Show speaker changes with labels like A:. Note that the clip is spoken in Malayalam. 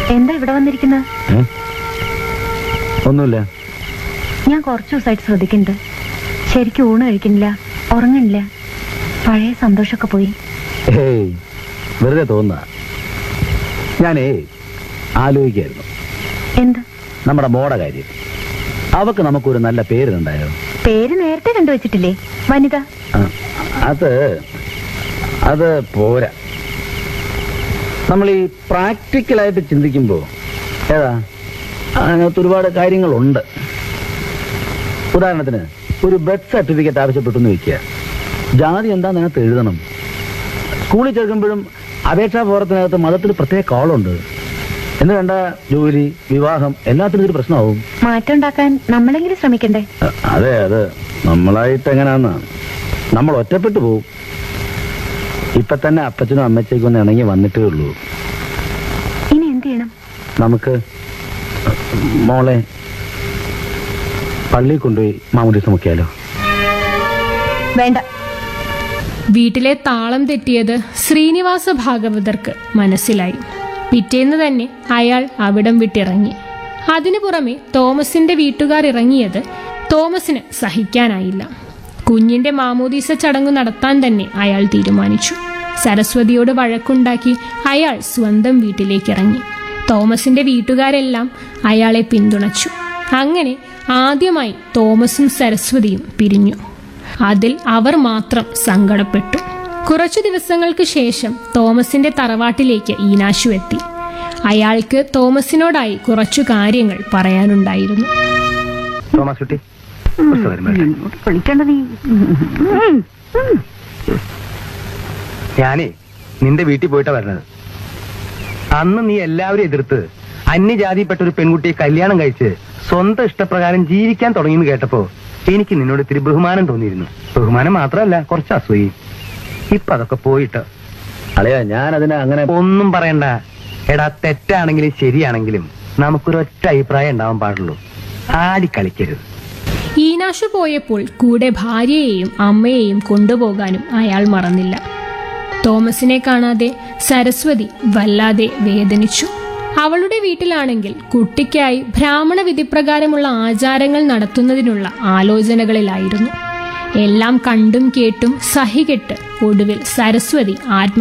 A: എന്താ ഇവിടെ വന്നിരിക്കുന്നത്
B: ഏ? ഒന്നുമില്ല
A: ഞാൻ കുറച്ചു ദിവസമായിട്ട് ശ്രദ്ധിക്കുന്നുണ്ട് ശരിക്കും ഊണ് കഴിക്കുന്നില്ല ഉറങ്ങണില്ല പഴയ സന്തോഷമൊക്കെ പോയി
B: ഏയ് വെറുതെ തോന്നുക ഞാനേ ആലോചിക്കായിരുന്നു
A: എന്ത്
B: നമ്മുടെ മോടെ കാര്യം അവക്ക് നമുക്കൊരു നല്ല പേരുണ്ടായോ
A: പേര് നേരത്തെ കണ്ടുവച്ചിട്ടില്ലേ വനിത
B: ആ, അത് അത് പോരാ നമ്മൾ ഈ പ്രാക്ടിക്കലായിട്ട് ചിന്തിക്കുമ്പോൾ ഏതാ അതിനകത്ത് ഒരുപാട് കാര്യങ്ങളുണ്ട് ഉദാഹരണത്തിന് ഒരു ബർത്ത് സർട്ടിഫിക്കറ്റ് ആവശ്യപ്പെട്ടു എന്ന് വെക്കുക ജാതി എന്താന്ന് അതിനകത്ത് എഴുതണം സ്കൂളിൽ ചേർക്കുമ്പോഴും അപേക്ഷാ ഫോറത്തിനകത്ത് മതത്തിന് പ്രത്യേക കോളുണ്ട് എന്ന് വേണ്ട ജോലി വിവാഹം എല്ലാത്തിനും ഇതൊരു പ്രശ്നമാവും
A: മാറ്റം ഉണ്ടാക്കാൻ നമ്മളെങ്കിലും ശ്രമിക്കണ്ടേ
B: അ- അതെ അത് നമ്മളായിട്ട് എങ്ങനെയാന്ന് നമ്മൾ ഒറ്റപ്പെട്ടു പോവും ഇപ്പൊ തന്നെ അപ്പച്ചനും അമ്മച്ചേക്കും ഒന്ന് ഇണങ്ങി വന്നിട്ടേ ഉള്ളൂ
A: ഇനി എന്ത് ചെയ്യണം
B: നമുക്ക് മോളെ പള്ളിയിൽ കൊണ്ടുപോയി മാമുദീസം മുക്കിയാലോ
A: വേണ്ട
C: വീട്ടിലെ താളം തെറ്റിയത് ശ്രീനിവാസ ഭാഗവതർക്ക് മനസ്സിലായി പിറ്റേന്ന് തന്നെ അയാൾ അവിടം വിട്ടിറങ്ങി അതിനു പുറമെ തോമസിന്റെ വീട്ടുകാർ ഇറങ്ങിയത് തോമസിന് സഹിക്കാനായില്ല കുഞ്ഞിന്റെ മാമോദീസ ചടങ്ങ് നടത്താൻ തന്നെ അയാൾ തീരുമാനിച്ചു സരസ്വതിയോട് വഴക്കുണ്ടാക്കി അയാൾ സ്വന്തം വീട്ടിലേക്ക് ഇറങ്ങി തോമസിന്റെ വീട്ടുകാരെല്ലാം അയാളെ പിന്തുണച്ചു അങ്ങനെ ആദ്യമായി തോമസും സരസ്വതിയും പിരിഞ്ഞു അതിൽ അവർ മാത്രം സങ്കടപ്പെട്ടു കുറച്ചു ദിവസങ്ങൾക്ക് ശേഷം തോമസിന്റെ തറവാട്ടിലേക്ക് ഈനാശു എത്തി അയാൾക്ക് തോമസിനോടായി കുറച്ചു കാര്യങ്ങൾ പറയാനുണ്ടായിരുന്നു
D: തോമസ് കുട്ടി
A: വിളിക്കേണ്ടത്
D: ഞാനേ നിന്റെ വീട്ടിൽ പോയിട്ടാ വരണത് അന്ന് നീ എല്ലാവരും എതിർത്ത് അന്യജാതിപ്പെട്ട ഒരു പെൺകുട്ടിയെ കല്യാണം കഴിച്ച് സ്വന്തം ഇഷ്ടപ്രകാരം ജീവിക്കാൻ തുടങ്ങിയെന്ന് കേട്ടപ്പോ എനിക്ക് നിന്നോട് ഇത്തിരി ബഹുമാനം തോന്നിയിരുന്നു ബഹുമാനം മാത്രമല്ല കുറച്ച് അസൂയി ഇപ്പൊ അതൊക്കെ പോയിട്ട്
B: അളയാ ഞാൻ അതിനെ അങ്ങനെ
D: ഒന്നും പറയണ്ട എടാ തെറ്റാണെങ്കിലും ശരിയാണെങ്കിലും നമുക്കൊരൊറ്റ അഭിപ്രായം ഉണ്ടാവാൻ പാടുള്ളൂ ആടിക്കളിക്കരുത്
C: ഈനാശു പോയപ്പോൾ കൂടെ ഭാര്യയെയും അമ്മയെയും കൊണ്ടുപോകാനും അയാൾ മറന്നില്ല തോമസിനെ കാണാതെ സരസ്വതി വല്ലാതെ വേദനിച്ചു അവളുടെ വീട്ടിലാണെങ്കിൽ കുട്ടിക്കായി ബ്രാഹ്മണ വിധിപ്രകാരമുള്ള ആചാരങ്ങൾ നടത്തുന്നതിനുള്ള ആലോചനകളിലായിരുന്നു എല്ലാം കണ്ടും കേട്ടും സഹികെട്ട് ഒടുവിൽ സരസ്വതി ആത്മ